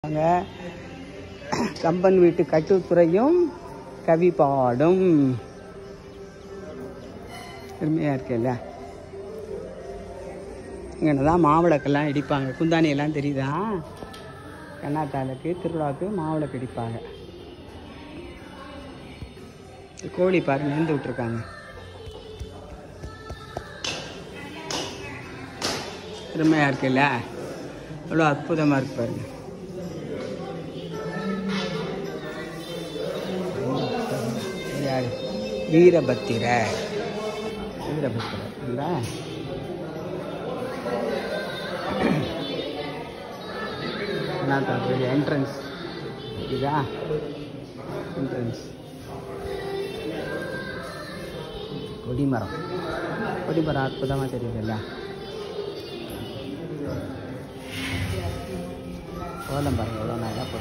அங்க கம்பன் வீட்டு கட்டுத்துறையும் கவி பாடும் பெருமையாக இருக்குல்ல இங்கே தான் மாவிளக்கெல்லாம் இடிப்பாங்க குந்தாணி எல்லாம் தெரியுதா கண்ணாத்தாளுக்கு திருவிழாவுக்கு மாவிளக்கு இடிப்பாங்க கோழி பாரு நேர்ந்து விட்டுருக்காங்க பெருமையாக இருக்குல்ல எவ்வளோ அற்புதமாக இருக்கு பாருங்க யார் வீரபத்திர வீரபத்திர இல்லை பெரிய என்ட்ரன்ஸ் இதா என்ட்ரன்ஸ் கொடிமரம் கொடிமரம் அற்புதமாக தெரியுதுல்ல கோலம் பாருங்க எவ்வளோ நல்லா போட்டு